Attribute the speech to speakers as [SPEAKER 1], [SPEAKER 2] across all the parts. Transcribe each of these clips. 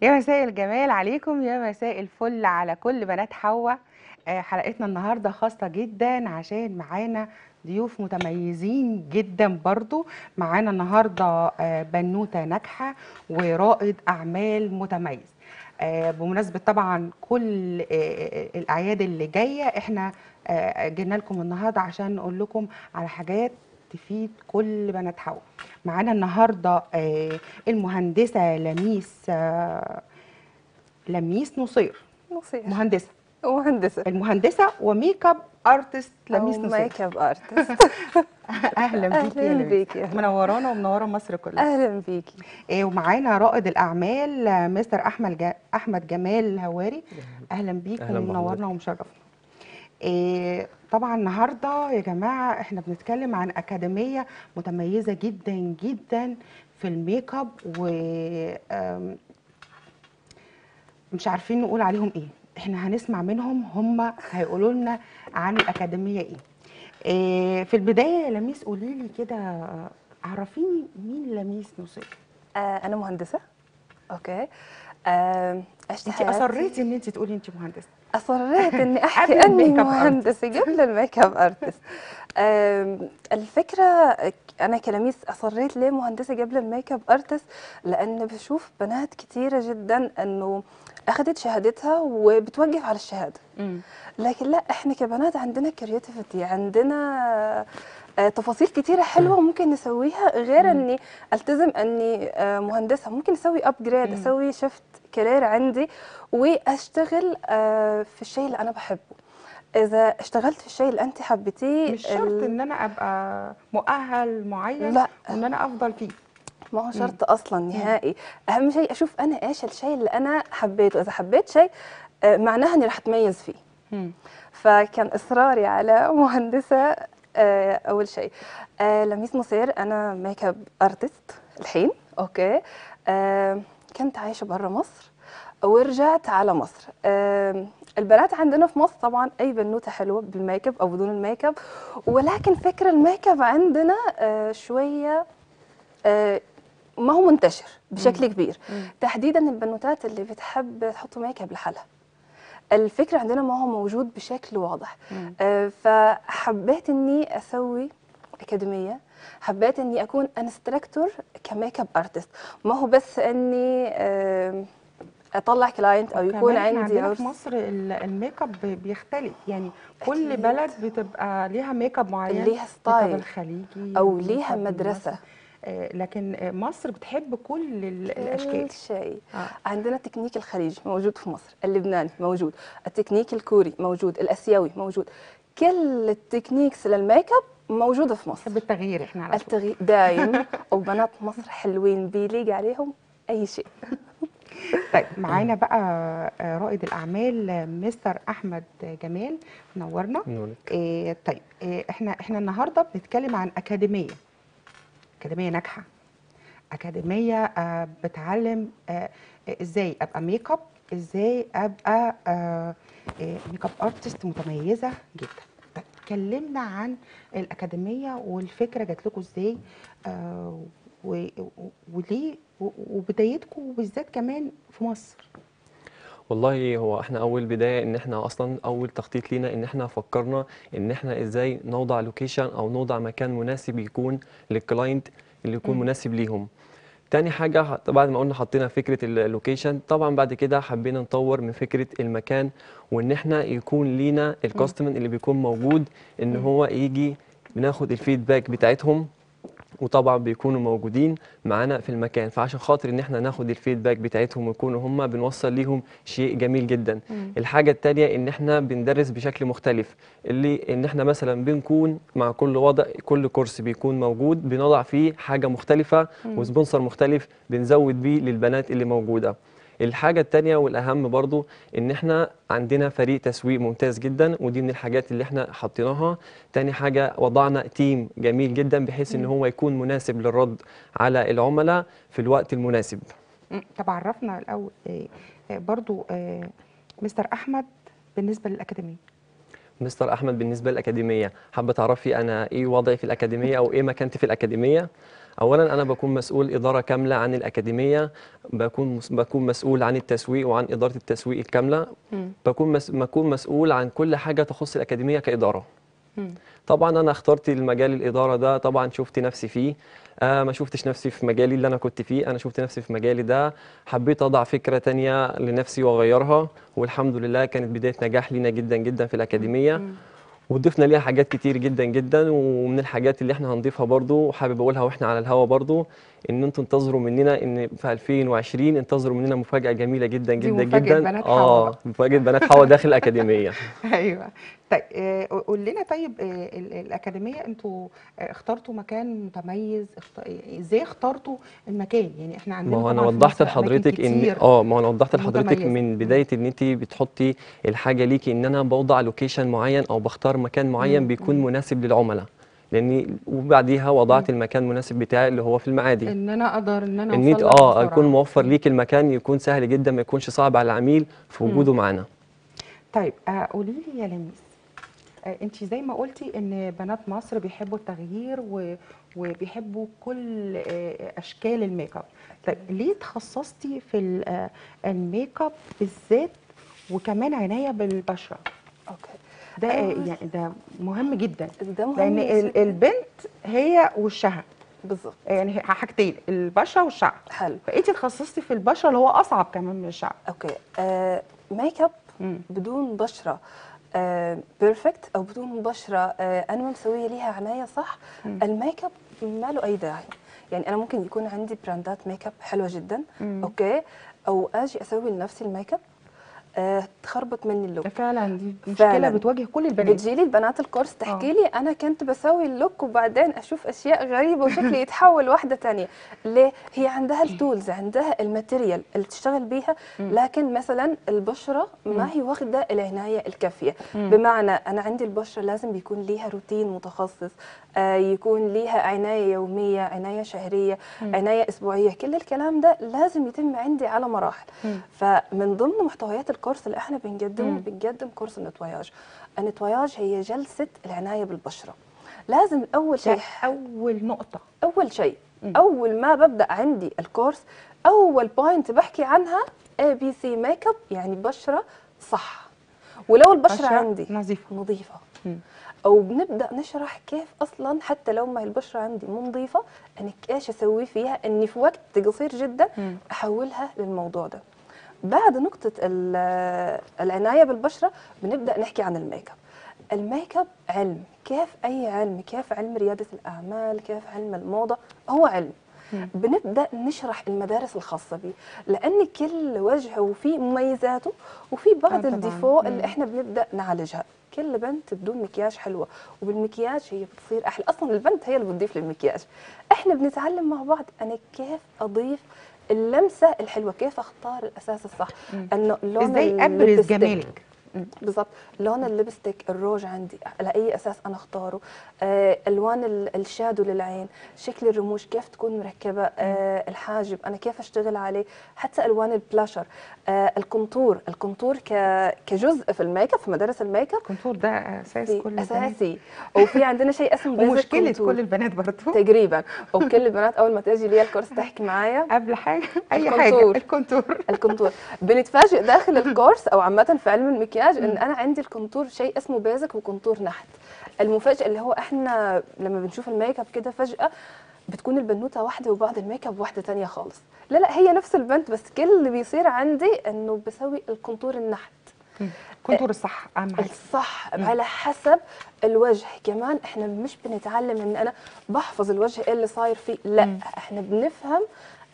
[SPEAKER 1] يا مساء الجمال عليكم يا مساء الفل على كل بنات حواء آه، حلقتنا النهارده خاصة جدا عشان معانا ضيوف متميزين جدا برضو معانا النهارده آه، بنوتة ناجحة ورائد أعمال متميز آه، بمناسبة طبعا كل آه، آه، الأعياد اللي جاية احنا آه، جينا لكم النهارده عشان نقول لكم على حاجات تفيد كل بنات حواء معانا النهارده آه، المهندسة لميس آه، لميس نصير
[SPEAKER 2] نصير
[SPEAKER 1] مهندسة
[SPEAKER 2] مهندسة
[SPEAKER 1] المهندسة وميك اب ارتست لميس
[SPEAKER 2] أو
[SPEAKER 1] نصير
[SPEAKER 2] ميك اب ارتست
[SPEAKER 1] اهلا بيكي يا
[SPEAKER 2] أهلاً
[SPEAKER 1] لميس
[SPEAKER 2] بيكي.
[SPEAKER 1] منورانا ومنوره مصر كلها
[SPEAKER 2] اهلا بيكي
[SPEAKER 1] إيه ومعانا رائد الاعمال آه، مستر احمد جا احمد جمال الهواري اهلا بيك
[SPEAKER 3] أهلاً
[SPEAKER 1] ومنورنا
[SPEAKER 3] بحضرتك.
[SPEAKER 1] ومشرفنا إيه طبعا النهارده يا جماعه احنا بنتكلم عن اكاديميه متميزه جدا جدا في الميك اب و آم، مش عارفين نقول عليهم ايه احنا هنسمع منهم هم هيقولوا لنا عن الاكاديميه ايه إيه في البدايه يا لميس قولي لي كده آه، عرفيني مين لميس نصير
[SPEAKER 2] آه انا مهندسة اوكي آه عشت
[SPEAKER 1] انت
[SPEAKER 2] حياتي
[SPEAKER 1] اصريتي ان انت تقولي انت مهندسه
[SPEAKER 2] اصريت اني
[SPEAKER 1] قبل
[SPEAKER 2] احكي اني
[SPEAKER 1] الميك اب
[SPEAKER 2] مهندسة قبل الميك اب ارتست آم، الفكرة انا كلميس اصريت ليه مهندسة قبل الميك اب ارتست لان بشوف بنات كثيرة جدا انه اخذت شهادتها وبتوقف على الشهادة لكن لا احنا كبنات عندنا كرياتيفيتي عندنا آه، تفاصيل كتيرة حلوة ممكن نسويها غير
[SPEAKER 1] مم.
[SPEAKER 2] اني التزم اني آه، مهندسة ممكن اسوي ابجريد
[SPEAKER 1] مم.
[SPEAKER 2] اسوي شفت كارير عندي واشتغل آه، في الشيء اللي انا بحبه اذا اشتغلت في الشيء اللي انت حبيتيه
[SPEAKER 1] مش شرط
[SPEAKER 2] ال-
[SPEAKER 1] ان انا ابقى مؤهل معين
[SPEAKER 2] لا.
[SPEAKER 1] وان انا افضل فيه
[SPEAKER 2] ما هو شرط اصلا نهائي اهم شيء اشوف انا ايش الشيء اللي انا حبيته اذا حبيت شيء آه، معناها اني رح اتميز فيه فكان اصراري على مهندسه آه، اول شيء آه، لميس مصير انا ميك اب ارتست الحين اوكي آه، كنت عايشه برا مصر ورجعت على مصر آه، البنات عندنا في مصر طبعا اي بنوته حلوه بالميك اب او بدون الميك اب ولكن فكر الميك اب عندنا آه، شويه آه، ما هو منتشر بشكل كبير
[SPEAKER 1] مم.
[SPEAKER 2] تحديدا البنوتات اللي بتحب تحط ميك اب لحالها الفكرة عندنا ما هو موجود بشكل واضح
[SPEAKER 1] مم.
[SPEAKER 2] آه، فحبيت اني اسوي اكاديميه حبيت اني اكون انستراكتور كميك اب ارتست ما هو بس اني آه، اطلع كلاينت او يكون
[SPEAKER 1] وكمان إحنا
[SPEAKER 2] عندي
[SPEAKER 1] عندنا
[SPEAKER 2] عرس
[SPEAKER 1] في مصر ال- الميك اب بيختلف يعني كل
[SPEAKER 2] أكيد.
[SPEAKER 1] بلد بتبقى ليها ميك اب معين
[SPEAKER 2] ليها
[SPEAKER 1] الميك اب
[SPEAKER 2] ستايل
[SPEAKER 1] الخليجي
[SPEAKER 2] او
[SPEAKER 1] الميك
[SPEAKER 2] ليها
[SPEAKER 1] اب
[SPEAKER 2] مدرسه
[SPEAKER 1] المصري. آه، لكن آه، مصر بتحب كل ال- الاشكال
[SPEAKER 2] كل شيء
[SPEAKER 1] آه.
[SPEAKER 2] عندنا التكنيك الخليجي موجود في مصر اللبناني موجود التكنيك الكوري موجود الاسيوي موجود كل التكنيكس للميك اب موجوده في مصر
[SPEAKER 1] بنحب التغيير احنا على طول
[SPEAKER 2] التغيير دايم وبنات مصر حلوين بيليق عليهم اي شيء
[SPEAKER 1] طيب معانا بقى آه، رائد الاعمال آه، مستر احمد جمال نورنا
[SPEAKER 3] نورك
[SPEAKER 1] إيه طيب إيه احنا احنا النهارده بنتكلم عن اكاديميه اكاديميه ناجحه اكاديميه آه بتعلم آه ازاي ابقى ميك اب ازاي ابقى آه إيه، ميك اب ارتست متميزه جدا طيب اتكلمنا عن الاكاديميه والفكره جات لكم ازاي آه و- و- وليه و- وبدايتكم بالذات كمان في مصر
[SPEAKER 3] والله هو احنا اول بدايه ان احنا اصلا اول تخطيط لينا ان احنا فكرنا ان احنا ازاي نوضع لوكيشن او نوضع مكان مناسب يكون للكلاينت اللي يكون
[SPEAKER 1] مم.
[SPEAKER 3] مناسب ليهم تاني حاجة ح- بعد ما قلنا حطينا فكرة اللوكيشن طبعا بعد كده حبينا نطور من فكرة المكان وان احنا يكون لينا الكاستمر اللي بيكون موجود ان
[SPEAKER 1] مم.
[SPEAKER 3] هو يجي بناخد الفيدباك بتاعتهم وطبعا بيكونوا موجودين معانا في المكان فعشان خاطر ان احنا ناخد الفيدباك بتاعتهم ويكونوا هم بنوصل ليهم شيء جميل جدا
[SPEAKER 1] مم.
[SPEAKER 3] الحاجة التانية ان احنا بندرس بشكل مختلف اللي ان احنا مثلا بنكون مع كل وضع كل كورس بيكون موجود بنضع فيه حاجة مختلفة
[SPEAKER 1] مم.
[SPEAKER 3] وسبونسر مختلف بنزود بيه للبنات اللي موجودة الحاجة التانية والأهم برضو إن إحنا عندنا فريق تسويق ممتاز جدا ودي من الحاجات اللي إحنا حطيناها تاني حاجة وضعنا تيم جميل جدا بحيث إن
[SPEAKER 1] مم.
[SPEAKER 3] هو يكون مناسب للرد على العملاء في الوقت المناسب
[SPEAKER 1] مم. طب عرفنا الاول إيه، إيه، برضو إيه، مستر احمد بالنسبه للاكاديميه
[SPEAKER 3] مستر احمد بالنسبه للاكاديميه حابه تعرفي انا ايه وضعي في الاكاديميه او ايه مكانتي في الاكاديميه اولا انا بكون مسؤول اداره كامله عن الاكاديميه بكون مس- بكون مسؤول عن التسويق وعن اداره التسويق الكامله بكون مس بكون مسؤول عن كل حاجه تخص الاكاديميه كاداره طبعا انا اخترت المجال الاداره ده طبعا شفت نفسي فيه آه ما شفتش نفسي في مجالي اللي انا كنت فيه انا شفت نفسي في مجالي ده حبيت اضع فكره تانية لنفسي واغيرها والحمد لله كانت بدايه نجاح لينا جدا جدا في الاكاديميه وضفنا ليها حاجات كتير جدا جدا ومن الحاجات اللي احنا هنضيفها برضو وحابب اقولها واحنا على الهوا برضو ان انتوا انتظروا مننا ان في 2020 انتظروا مننا مفاجاه جميله جدا
[SPEAKER 1] دي
[SPEAKER 3] جدا
[SPEAKER 1] مفاجأة
[SPEAKER 3] جدا
[SPEAKER 1] بنات حوا
[SPEAKER 3] اه
[SPEAKER 1] بقى.
[SPEAKER 3] مفاجاه بنات حوا داخل الاكاديميه
[SPEAKER 1] ايوه طيب آه، قول لنا طيب آه، ال- الاكاديميه انتوا آه، اخترتوا مكان متميز اخت- آه، ازاي اخترتوا المكان يعني احنا عندنا
[SPEAKER 3] ما هو انا
[SPEAKER 1] طبعا في
[SPEAKER 3] وضحت
[SPEAKER 1] مصر أماكن
[SPEAKER 3] لحضرتك ان
[SPEAKER 1] كتير
[SPEAKER 3] اه ما هو انا وضحت لحضرتك
[SPEAKER 1] متميزة.
[SPEAKER 3] من بدايه ان انت بتحطي الحاجه ليكي ان انا بوضع لوكيشن معين او بختار مكان معين
[SPEAKER 1] مم،
[SPEAKER 3] بيكون مناسب للعملاء لاني وبعديها وضعت المكان المناسب بتاعي اللي هو في المعادي
[SPEAKER 1] ان انا اقدر ان انا
[SPEAKER 3] ان انت
[SPEAKER 1] أوصل لها
[SPEAKER 3] اه
[SPEAKER 1] بسرعة.
[SPEAKER 3] يكون موفر ليك المكان يكون سهل جدا ما يكونش صعب على العميل في وجوده معانا
[SPEAKER 1] طيب آه، قولي لي يا لميس آه، انت زي ما قلتي ان بنات مصر بيحبوا التغيير و... وبيحبوا كل آه، اشكال الميك اب طيب ليه تخصصتي في ال- آه، الميك اب بالذات وكمان عنايه بالبشره
[SPEAKER 2] اوكي
[SPEAKER 1] ده آه،
[SPEAKER 2] أول-
[SPEAKER 1] يعني ده مهم جدا
[SPEAKER 2] ده مهم
[SPEAKER 1] لان ال-
[SPEAKER 2] جداً.
[SPEAKER 1] البنت هي وشها
[SPEAKER 2] بالظبط
[SPEAKER 1] يعني هي حاجتين البشره والشعر
[SPEAKER 2] حلو
[SPEAKER 1] فانت تخصصتي في البشره اللي هو اصعب كمان من الشعر
[SPEAKER 2] اوكي آه ميك اب
[SPEAKER 1] مم.
[SPEAKER 2] بدون بشره آه بيرفكت او بدون بشره آه انا ما مسويه ليها عنايه صح
[SPEAKER 1] مم.
[SPEAKER 2] الميك اب ما له اي داعي يعني انا ممكن يكون عندي براندات ميك اب حلوه جدا
[SPEAKER 1] مم.
[SPEAKER 2] اوكي او اجي اسوي لنفسي الميك اب آه تخربط مني اللوك
[SPEAKER 1] فعلا دي مشكله
[SPEAKER 2] فعلاً.
[SPEAKER 1] بتواجه كل البنات
[SPEAKER 2] بتجيلي البنات الكورس تحكي لي انا كنت بسوي اللوك وبعدين اشوف اشياء غريبه وشكلي يتحول واحده تانية ليه هي عندها التولز عندها الماتيريال اللي تشتغل بيها لكن مثلا البشره ما هي واخده العنايه الكافيه بمعنى انا عندي البشره لازم بيكون ليها روتين متخصص آه يكون ليها عنايه يوميه عنايه شهريه عنايه اسبوعيه كل الكلام ده لازم يتم عندي على مراحل فمن ضمن محتويات الكورس اللي احنا بنقدمه
[SPEAKER 1] مم.
[SPEAKER 2] بنقدم كورس النتواياج النتواياج هي جلسه العنايه بالبشره لازم اول شيء
[SPEAKER 1] ده اول نقطه
[SPEAKER 2] اول شيء
[SPEAKER 1] مم.
[SPEAKER 2] اول ما ببدا عندي الكورس اول بوينت بحكي عنها اي بي سي ميك اب يعني بشره صح ولو البشره
[SPEAKER 1] بشرة
[SPEAKER 2] عندي
[SPEAKER 1] نظيفه
[SPEAKER 2] نظيفه
[SPEAKER 1] مم.
[SPEAKER 2] او بنبدا نشرح كيف اصلا حتى لو ما هي البشره عندي مو نظيفه انك ايش اسوي فيها اني في وقت قصير جدا
[SPEAKER 1] مم.
[SPEAKER 2] احولها للموضوع ده بعد نقطه ال- العنايه بالبشره بنبدا نحكي عن الميك اب الميك اب علم كيف اي علم كيف علم رياده الاعمال كيف علم الموضه هو علم
[SPEAKER 1] مم.
[SPEAKER 2] بنبدا نشرح المدارس الخاصه به لان كل وجه وفي مميزاته وفي بعض
[SPEAKER 1] طبعاً.
[SPEAKER 2] الديفو
[SPEAKER 1] مم.
[SPEAKER 2] اللي احنا بنبدا نعالجها كل بنت بدون مكياج حلوه وبالمكياج هي بتصير احلى اصلا البنت هي اللي بتضيف للمكياج احنا بنتعلم مع بعض انا كيف اضيف اللمسه الحلوه كيف اختار الاساس الصح
[SPEAKER 1] مم.
[SPEAKER 2] انه لون
[SPEAKER 1] ازاي ابرز
[SPEAKER 2] الليبستيك.
[SPEAKER 1] جمالك مم.
[SPEAKER 2] بالضبط لون الليبستيك الروج عندي على اي اساس انا اختاره آه الوان ال- الشادو للعين شكل الرموش كيف تكون مركبه آه الحاجب انا كيف اشتغل عليه حتى الوان البلاشر آه الكونتور الكونتور ك- كجزء في الميك اب في مدارس الميك اب
[SPEAKER 1] الكونتور ده اساس
[SPEAKER 2] في
[SPEAKER 1] كل البنات
[SPEAKER 2] اساسي وفي عندنا شيء اسمه بيزك
[SPEAKER 1] ومشكله
[SPEAKER 2] كونتور.
[SPEAKER 1] كل البنات برضه
[SPEAKER 2] تقريبا وكل البنات اول ما تجي لي الكورس تحكي معايا
[SPEAKER 1] قبل حاجه اي حاجه
[SPEAKER 2] الكونتور.
[SPEAKER 1] الكونتور
[SPEAKER 2] الكونتور بنتفاجئ داخل الكورس او عامه في علم المكياج ان انا عندي الكونتور شيء اسمه بيزك وكونتور نحت المفاجاه اللي هو احنا لما بنشوف الميك اب كده فجاه بتكون البنوته واحده وبعد الميك اب واحده تانية خالص لا لا هي نفس البنت بس كل اللي بيصير عندي انه بسوي الكونتور النحت
[SPEAKER 1] الكونتور الصح اهم حاجه
[SPEAKER 2] الصح على حسب الوجه كمان احنا مش بنتعلم ان انا بحفظ الوجه ايه اللي صاير فيه لا
[SPEAKER 1] مم.
[SPEAKER 2] احنا بنفهم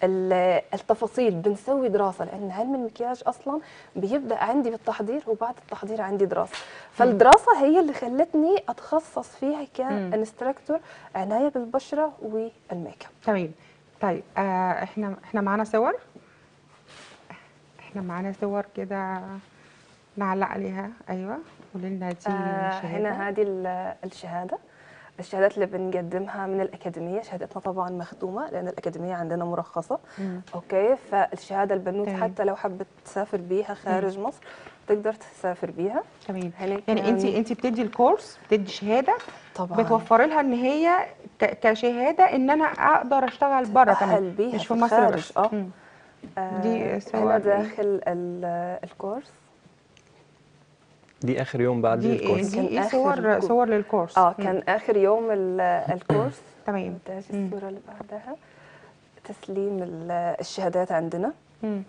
[SPEAKER 2] ال- التفاصيل بنسوي دراسه لان علم المكياج اصلا بيبدا عندي بالتحضير وبعد التحضير عندي دراسه فالدراسه هي اللي خلتني اتخصص فيها كانستراكتور عنايه بالبشره والميك اب
[SPEAKER 1] تمام طيب آه احنا احنا معانا صور احنا معانا صور كده نعلق عليها ايوه قولي لنا دي
[SPEAKER 2] آه
[SPEAKER 1] شهادة.
[SPEAKER 2] هنا هذه ال- الشهادة الشهادات اللي بنقدمها من الأكاديمية شهادتنا طبعا مختومة لأن الأكاديمية عندنا مرخصة
[SPEAKER 1] مم.
[SPEAKER 2] أوكي فالشهادة البنوت
[SPEAKER 1] تمام.
[SPEAKER 2] حتى لو حبت تسافر بيها خارج مصر تقدر تسافر بيها
[SPEAKER 1] تمام
[SPEAKER 2] هناك
[SPEAKER 1] يعني انت انت بتدي الكورس بتدي شهاده
[SPEAKER 2] طبعا
[SPEAKER 1] بتوفري لها ان هي ك- كشهاده ان انا اقدر اشتغل بره
[SPEAKER 2] تتأهل
[SPEAKER 1] كمان
[SPEAKER 2] بيها
[SPEAKER 1] مش
[SPEAKER 2] في
[SPEAKER 1] في مصر
[SPEAKER 2] الخارج،
[SPEAKER 1] بس
[SPEAKER 2] اه.
[SPEAKER 1] مم.
[SPEAKER 2] آه،
[SPEAKER 1] دي صور
[SPEAKER 2] هنا
[SPEAKER 1] إيه؟
[SPEAKER 2] داخل ال- الكورس
[SPEAKER 3] دي اخر يوم بعد
[SPEAKER 1] دي ايه
[SPEAKER 3] الكورس
[SPEAKER 1] دي
[SPEAKER 2] كان
[SPEAKER 1] ايه
[SPEAKER 2] آخر
[SPEAKER 1] صور
[SPEAKER 2] كو-
[SPEAKER 1] صور للكورس
[SPEAKER 2] اه
[SPEAKER 1] مم.
[SPEAKER 2] كان اخر يوم ال- الكورس
[SPEAKER 1] تمام
[SPEAKER 2] مونتاج
[SPEAKER 1] مم.
[SPEAKER 2] الصوره اللي بعدها تسليم ال- الشهادات عندنا
[SPEAKER 1] مم.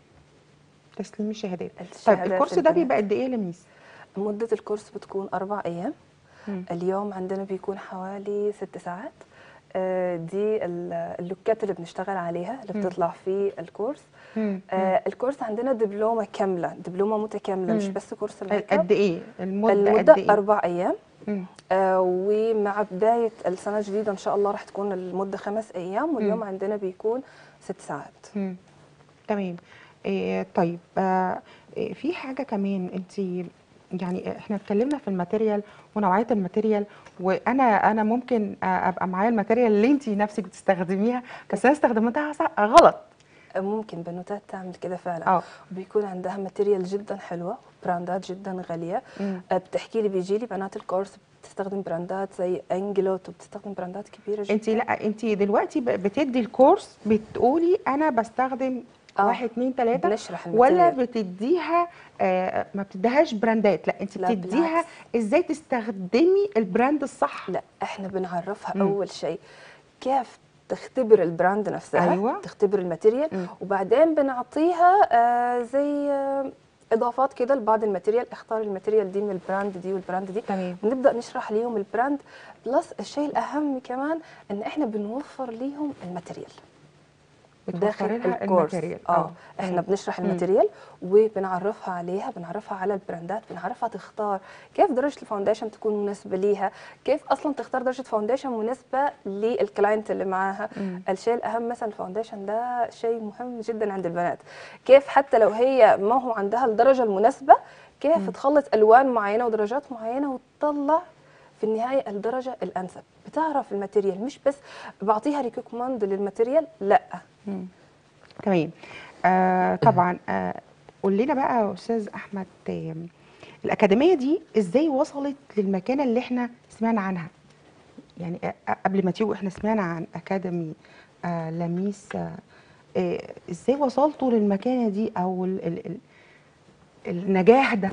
[SPEAKER 1] تسليم الشهادات طيب
[SPEAKER 2] الشهادات
[SPEAKER 1] الكورس ده
[SPEAKER 2] للبنات.
[SPEAKER 1] بيبقى قد ايه يا لميس
[SPEAKER 2] مده الكورس بتكون اربع ايام
[SPEAKER 1] مم.
[SPEAKER 2] اليوم عندنا بيكون حوالي ست ساعات آه، دي ال- اللوكات اللي بنشتغل عليها اللي
[SPEAKER 1] مم.
[SPEAKER 2] بتطلع في الكورس
[SPEAKER 1] مم.
[SPEAKER 2] آه، الكورس عندنا دبلومه كامله دبلومه متكامله مش
[SPEAKER 1] مم.
[SPEAKER 2] بس كورس
[SPEAKER 1] مم.
[SPEAKER 2] الميك اب
[SPEAKER 1] قد ايه المده
[SPEAKER 2] المده
[SPEAKER 1] قد ايه
[SPEAKER 2] اربع ايام
[SPEAKER 1] مم.
[SPEAKER 2] آه، ومع بدايه السنه الجديده ان شاء الله راح تكون المده خمس ايام واليوم
[SPEAKER 1] مم.
[SPEAKER 2] عندنا بيكون ست ساعات
[SPEAKER 1] مم. تمام إيه طيب آه إيه في حاجة كمان انت يعني احنا اتكلمنا في الماتيريال ونوعية الماتيريال وانا انا ممكن آه، ابقى معايا الماتيريال اللي انت نفسك بتستخدميها بس انا استخدمتها صح غلط
[SPEAKER 2] آه، ممكن بنوتات تعمل كده فعلا
[SPEAKER 1] اه
[SPEAKER 2] بيكون عندها ماتيريال جدا حلوه براندات جدا غاليه
[SPEAKER 1] مم.
[SPEAKER 2] آه، بتحكي لي بيجي لي بنات الكورس بتستخدم براندات زي انجلوت وبتستخدم براندات كبيره جدا
[SPEAKER 1] انت لا انت دلوقتي ب- بتدي الكورس بتقولي انا بستخدم
[SPEAKER 2] آه.
[SPEAKER 1] واحد اتنين تلاتة
[SPEAKER 2] بنشرح
[SPEAKER 1] ولا
[SPEAKER 2] الماتيريال
[SPEAKER 1] بتديها آه ما بتديهاش براندات لا انت
[SPEAKER 2] لا،
[SPEAKER 1] بتديها
[SPEAKER 2] بالعكس.
[SPEAKER 1] ازاي تستخدمي البراند الصح
[SPEAKER 2] لا احنا بنعرفها
[SPEAKER 1] مم.
[SPEAKER 2] اول شيء كيف تختبر البراند نفسها
[SPEAKER 1] أيوة.
[SPEAKER 2] تختبر الماتيريال
[SPEAKER 1] مم.
[SPEAKER 2] وبعدين بنعطيها آه زي آه اضافات كده لبعض الماتيريال اختار الماتيريال دي من البراند دي والبراند دي
[SPEAKER 1] تمام
[SPEAKER 2] بنبدا نشرح ليهم البراند بلس الشيء الاهم كمان ان احنا بنوفر ليهم الماتيريال داخل
[SPEAKER 1] بتوفري لها
[SPEAKER 2] الكورس
[SPEAKER 1] الماتيريال
[SPEAKER 2] اه احنا
[SPEAKER 1] مم.
[SPEAKER 2] بنشرح
[SPEAKER 1] مم.
[SPEAKER 2] الماتيريال وبنعرفها عليها بنعرفها على البراندات بنعرفها تختار كيف درجه الفاونديشن تكون مناسبه ليها كيف اصلا تختار درجه فاونديشن مناسبه للكلاينت اللي معاها
[SPEAKER 1] مم.
[SPEAKER 2] الشيء الاهم مثلا الفاونديشن ده شيء مهم جدا عند البنات كيف حتى لو هي ما هو عندها الدرجه المناسبه كيف
[SPEAKER 1] مم.
[SPEAKER 2] تخلط الوان معينه ودرجات معينه وتطلع في النهايه الدرجه الانسب بتعرف الماتيريال مش بس بعطيها ريكومند للماتيريال لا
[SPEAKER 1] مم. تمام آه طبعا آه قول لنا بقى يا استاذ احمد آه الاكاديميه دي ازاي وصلت للمكانه اللي احنا سمعنا عنها يعني آه قبل ما تيجوا احنا سمعنا عن اكاديمي آه لميس آه آه ازاي وصلتوا للمكانه دي او ال ال ال النجاح ده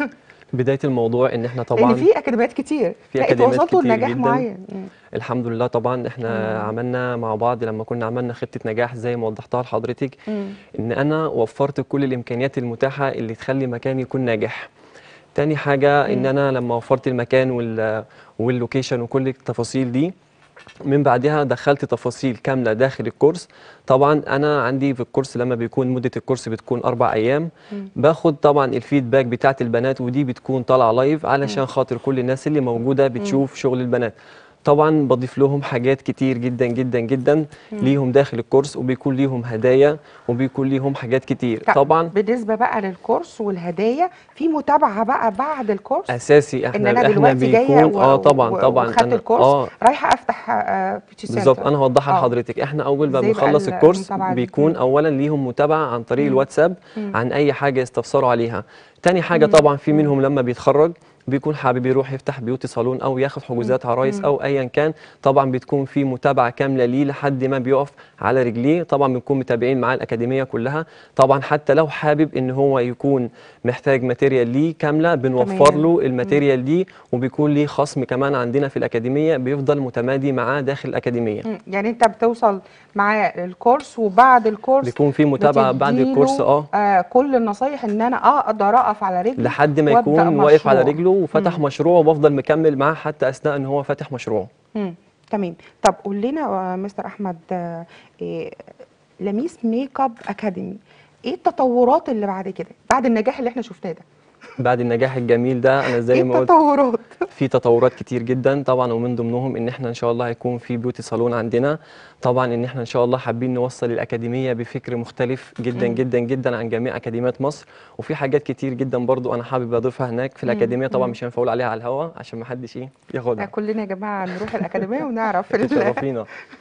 [SPEAKER 3] بدايه الموضوع ان احنا
[SPEAKER 1] لان
[SPEAKER 3] طبعا
[SPEAKER 1] في اكاديميات كتير
[SPEAKER 3] في
[SPEAKER 1] لا، انتوا
[SPEAKER 3] أكاديميات
[SPEAKER 1] وصلتوا
[SPEAKER 3] كتير
[SPEAKER 1] لنجاح
[SPEAKER 3] جداً.
[SPEAKER 1] معين مم.
[SPEAKER 3] الحمد لله طبعا احنا
[SPEAKER 1] مم.
[SPEAKER 3] عملنا مع بعض لما كنا عملنا خطه نجاح زي ما وضحتها لحضرتك
[SPEAKER 1] مم.
[SPEAKER 3] ان انا وفرت كل الامكانيات المتاحه اللي تخلي مكان يكون ناجح تاني حاجه ان
[SPEAKER 1] مم.
[SPEAKER 3] انا لما وفرت المكان وال واللوكيشن وكل التفاصيل دي من بعدها دخلت تفاصيل كامله داخل الكورس طبعا انا عندي في الكورس لما بيكون مده الكورس بتكون اربع ايام
[SPEAKER 1] مم.
[SPEAKER 3] باخد طبعا الفيدباك بتاعت البنات ودي بتكون طالعه لايف علشان خاطر كل الناس اللي موجوده بتشوف شغل البنات طبعا بضيف لهم حاجات كتير جدا جدا جدا ليهم داخل الكورس وبيكون ليهم هدايا وبيكون ليهم حاجات كتير
[SPEAKER 1] طب
[SPEAKER 3] طبعا
[SPEAKER 1] بالنسبه بقى للكورس والهدايا في متابعه بقى بعد الكورس
[SPEAKER 3] اساسي
[SPEAKER 1] ان
[SPEAKER 3] احنا
[SPEAKER 1] انا
[SPEAKER 3] احنا
[SPEAKER 1] دلوقتي جايه
[SPEAKER 3] بيكون
[SPEAKER 1] و-
[SPEAKER 3] اه
[SPEAKER 1] و-
[SPEAKER 3] طبعا
[SPEAKER 1] و-
[SPEAKER 3] طبعا
[SPEAKER 1] وخدت الكورس
[SPEAKER 3] اه
[SPEAKER 1] رايحه افتح آه، بيوتي سنتر
[SPEAKER 3] بالظبط انا هوضحها
[SPEAKER 1] آه.
[SPEAKER 3] لحضرتك احنا اول ما
[SPEAKER 1] إزاي بقى
[SPEAKER 3] بنخلص
[SPEAKER 1] ال-
[SPEAKER 3] الكورس
[SPEAKER 1] المتابعة دي؟
[SPEAKER 3] بيكون
[SPEAKER 1] مم.
[SPEAKER 3] اولا ليهم متابعه عن طريق
[SPEAKER 1] مم.
[SPEAKER 3] الواتساب
[SPEAKER 1] مم.
[SPEAKER 3] عن اي حاجه يستفسروا عليها تاني حاجه
[SPEAKER 1] مم.
[SPEAKER 3] طبعا في
[SPEAKER 1] مم.
[SPEAKER 3] منهم لما بيتخرج بيكون حابب يروح يفتح بيوتي صالون او ياخد حجوزات عرايس
[SPEAKER 1] مم.
[SPEAKER 3] او ايا كان طبعا بتكون في متابعه كامله ليه لحد ما بيقف على رجليه طبعا بنكون متابعين معاه الاكاديميه كلها طبعا حتى لو حابب ان هو يكون محتاج ماتيريال ليه كامله بنوفر
[SPEAKER 1] تمام.
[SPEAKER 3] له الماتيريال دي وبيكون ليه خصم كمان عندنا في الاكاديميه بيفضل متمادي معاه داخل الاكاديميه
[SPEAKER 1] مم. يعني انت بتوصل معاه الكورس وبعد الكورس
[SPEAKER 3] بيكون في متابعه بعد
[SPEAKER 1] بتديله،
[SPEAKER 3] الكورس اه
[SPEAKER 1] آه كل النصايح ان انا اقدر اقف على رجلي
[SPEAKER 3] لحد ما
[SPEAKER 1] وأبدأ
[SPEAKER 3] يكون واقف على
[SPEAKER 1] مشروع.
[SPEAKER 3] رجله وفتح
[SPEAKER 1] مم.
[SPEAKER 3] مشروع وبفضل مكمل معاه حتى اثناء ان هو فاتح مشروعه
[SPEAKER 1] مم. تمام طب قول لنا آه، مستر احمد آه، إيه لميس ميك اب اكاديمي ايه التطورات اللي بعد كده بعد النجاح اللي احنا شفناه ده
[SPEAKER 3] بعد النجاح الجميل ده انا زي
[SPEAKER 1] ايه
[SPEAKER 3] ما قلت
[SPEAKER 1] التطورات
[SPEAKER 3] في تطورات كتير جدا طبعا ومن ضمنهم ان احنا ان شاء الله هيكون في بيوتي صالون عندنا طبعا ان احنا ان شاء الله حابين نوصل الاكاديميه بفكر مختلف جدا
[SPEAKER 1] مم.
[SPEAKER 3] جدا جدا عن جميع اكاديميات مصر وفي حاجات كتير جدا برضو انا حابب اضيفها هناك في
[SPEAKER 1] مم.
[SPEAKER 3] الاكاديميه طبعا
[SPEAKER 1] مم.
[SPEAKER 3] مش هينفع اقول عليها على الهواء عشان ما حدش ايه
[SPEAKER 1] آه،
[SPEAKER 3] ياخدها
[SPEAKER 1] كلنا يا جماعه نروح الاكاديميه ونعرف ال-
[SPEAKER 3] تشرفينا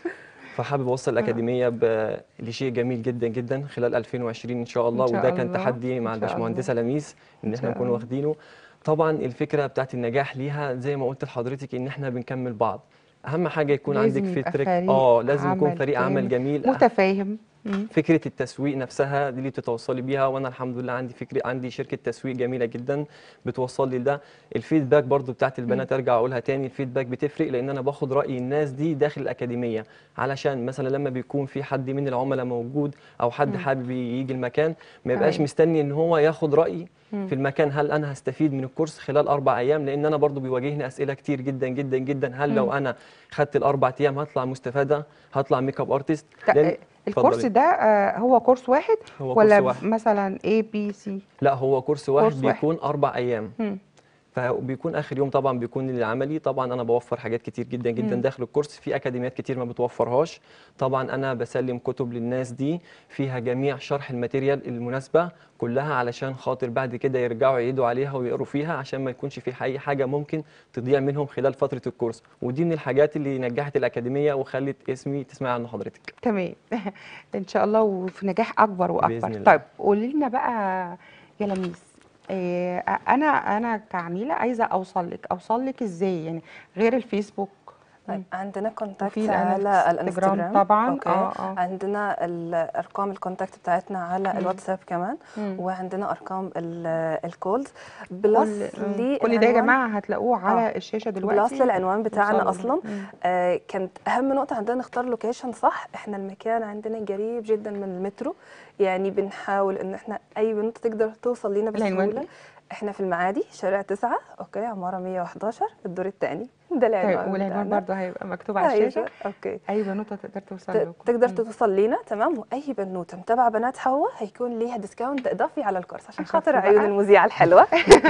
[SPEAKER 3] فحابب اوصل الاكاديميه ب... لشيء جميل جدا جدا خلال 2020 ان شاء الله
[SPEAKER 1] إن شاء
[SPEAKER 3] وده كان
[SPEAKER 1] الله.
[SPEAKER 3] تحدي مع
[SPEAKER 1] إن شاء
[SPEAKER 3] الباشمهندسه لميس ان
[SPEAKER 1] إن
[SPEAKER 3] احنا
[SPEAKER 1] شاء
[SPEAKER 3] نكون
[SPEAKER 1] الله.
[SPEAKER 3] واخدينه طبعا الفكره بتاعت النجاح ليها زي ما قلت لحضرتك ان احنا بنكمل بعض اهم حاجه يكون
[SPEAKER 1] لازم
[SPEAKER 3] عندك
[SPEAKER 1] يبقى
[SPEAKER 3] فكرك
[SPEAKER 1] فريق
[SPEAKER 3] اه لازم يكون
[SPEAKER 1] عمل
[SPEAKER 3] فريق عمل
[SPEAKER 1] كامل،
[SPEAKER 3] جميل
[SPEAKER 1] متفاهم مم.
[SPEAKER 3] فكره التسويق نفسها دي اللي بتتوصلي بيها وانا الحمد لله عندي فكره عندي شركه تسويق جميله جدا بتوصل لي ده الفيدباك برضو بتاعت البنات ارجع اقولها تاني الفيدباك بتفرق لان انا باخد راي الناس دي داخل الاكاديميه علشان مثلا لما بيكون في حد من العملاء موجود او حد حابب يجي المكان ما يبقاش
[SPEAKER 1] تمام.
[SPEAKER 3] مستني ان هو ياخد رايي في المكان هل انا هستفيد من الكورس خلال اربع ايام لان انا برضو بيواجهني اسئله كتير جدا جدا جدا هل لو انا خدت الاربع ايام هطلع مستفاده هطلع ميك اب ارتست
[SPEAKER 1] ت-
[SPEAKER 3] لأن-
[SPEAKER 1] الكورس
[SPEAKER 3] اتفضلي.
[SPEAKER 1] ده آه، هو كورس واحد
[SPEAKER 3] هو
[SPEAKER 1] ولا
[SPEAKER 3] كورس واحد.
[SPEAKER 1] مثلا A B C
[SPEAKER 3] لا هو كورس واحد
[SPEAKER 1] كورس واحد.
[SPEAKER 3] بيكون اربع ايام
[SPEAKER 1] مم.
[SPEAKER 3] فبيكون اخر يوم طبعا بيكون العملي طبعا انا بوفر حاجات كتير جدا جدا
[SPEAKER 1] مم.
[SPEAKER 3] داخل الكورس في اكاديميات كتير ما بتوفرهاش طبعا انا بسلم كتب للناس دي فيها جميع شرح الماتيريال المناسبه كلها علشان خاطر بعد كده يرجعوا يعيدوا عليها ويقروا فيها عشان ما يكونش في اي حاجه ممكن تضيع منهم خلال فتره الكورس ودي من الحاجات اللي نجحت الاكاديميه وخلت اسمي تسمع عنه حضرتك
[SPEAKER 1] تمام ان شاء الله وفي نجاح اكبر واكبر
[SPEAKER 3] بإذن الله.
[SPEAKER 1] طيب قولي لنا بقى يا لميس إيه انا انا كعميله عايزه اوصل لك اوصل لك ازاي يعني غير الفيسبوك
[SPEAKER 2] طيب عندنا كونتاكت
[SPEAKER 1] وفي
[SPEAKER 2] على
[SPEAKER 1] الانستجرام
[SPEAKER 2] الانستغرام
[SPEAKER 1] طبعاً،
[SPEAKER 2] أوكي.
[SPEAKER 1] آه، آه.
[SPEAKER 2] عندنا الارقام الكونتاكت بتاعتنا على الواتساب كمان
[SPEAKER 1] مم.
[SPEAKER 2] وعندنا ارقام ال- الكولز بلس
[SPEAKER 1] كل, كل ده يا
[SPEAKER 2] للعنوان-
[SPEAKER 1] جماعه هتلاقوه على
[SPEAKER 2] آه.
[SPEAKER 1] الشاشه دلوقتي
[SPEAKER 2] بلس للعنوان بتاعنا
[SPEAKER 1] وصلوا.
[SPEAKER 2] اصلا
[SPEAKER 1] مم.
[SPEAKER 2] آه كانت اهم نقطه عندنا نختار لوكيشن صح احنا المكان عندنا قريب جدا من المترو يعني بنحاول ان احنا اي بنت تقدر توصل لنا
[SPEAKER 1] العنوان
[SPEAKER 2] بسهوله
[SPEAKER 1] إيه؟
[SPEAKER 2] احنا في المعادي شارع 9 اوكي عماره 111 الدور الثاني ده العنوان
[SPEAKER 1] طيب والعنوان
[SPEAKER 2] بتاعنا.
[SPEAKER 1] برضه هيبقى مكتوب على
[SPEAKER 2] أيوة،
[SPEAKER 1] الشاشه
[SPEAKER 2] اوكي
[SPEAKER 1] اي بنوته تقدر توصل
[SPEAKER 2] ت-
[SPEAKER 1] لكم
[SPEAKER 2] تقدر
[SPEAKER 1] مم.
[SPEAKER 2] توصل لينا تمام واي بنوته متابعه بنات حواء هيكون ليها ديسكاونت اضافي على الكورس عشان
[SPEAKER 1] أخف
[SPEAKER 2] خاطر
[SPEAKER 1] بقى.
[SPEAKER 2] عيون المذيعه الحلوه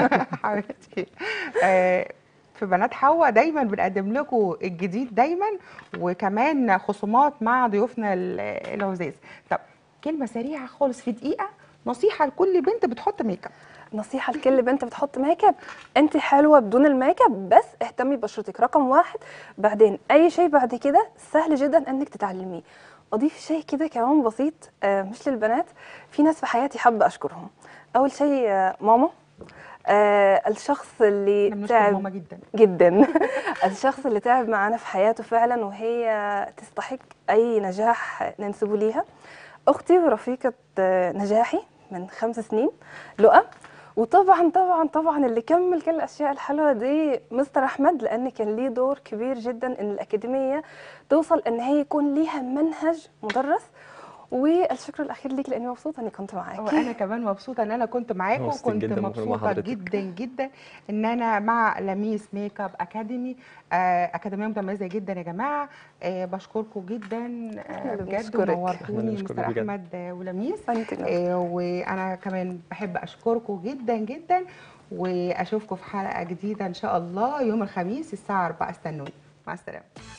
[SPEAKER 1] حبيبتي آه، في بنات حوا دايما بنقدم لكم الجديد دايما وكمان خصومات مع ضيوفنا ال- العزاز طب كلمه سريعه خالص في دقيقه نصيحه لكل بنت بتحط ميك اب
[SPEAKER 2] نصيحة لكل بنت بتحط ميك اب انت حلوة بدون الميك اب بس اهتمي ببشرتك رقم واحد بعدين اي شيء بعد كده سهل جدا انك تتعلميه اضيف شيء كده كمان بسيط آه، مش للبنات في ناس في حياتي حابة اشكرهم اول شيء آه، ماما آه، الشخص اللي
[SPEAKER 1] احنا بنشكر
[SPEAKER 2] تعب
[SPEAKER 1] ماما جدا
[SPEAKER 2] جدا الشخص اللي تعب معانا في حياته فعلا وهي تستحق اي نجاح ننسبه ليها اختي ورفيقه آه، نجاحي من خمس سنين لؤى وطبعا طبعا طبعا اللي كمل كل الاشياء الحلوه دي مستر احمد لان كان ليه دور كبير جدا ان الاكاديميه توصل ان هي يكون ليها منهج مدرس والشكر الاخير ليك لاني مبسوطه اني كنت معاكي
[SPEAKER 1] وانا كمان مبسوطه ان انا كنت معاكم
[SPEAKER 3] مبسوط
[SPEAKER 1] وكنت
[SPEAKER 3] جدا بكون مع
[SPEAKER 1] مبسوطه
[SPEAKER 3] حضرتك.
[SPEAKER 1] جدا جدا ان انا مع لميس ميك اب اكاديمي آه، اكاديميه متميزه جدا يا جماعه آه، بشكركم جدا آه،
[SPEAKER 2] إحنا اللي
[SPEAKER 1] بجد
[SPEAKER 2] بنشكرك.
[SPEAKER 3] إحنا
[SPEAKER 1] ونورتوني
[SPEAKER 3] اللي بنشكرك
[SPEAKER 1] مستر
[SPEAKER 3] بجد.
[SPEAKER 1] احمد آه، ولميس
[SPEAKER 2] أنت اللي
[SPEAKER 1] آه، وانا كمان بحب اشكركم جدا جدا واشوفكم في حلقه جديده ان شاء الله يوم الخميس الساعه 4 استنوني مع السلامه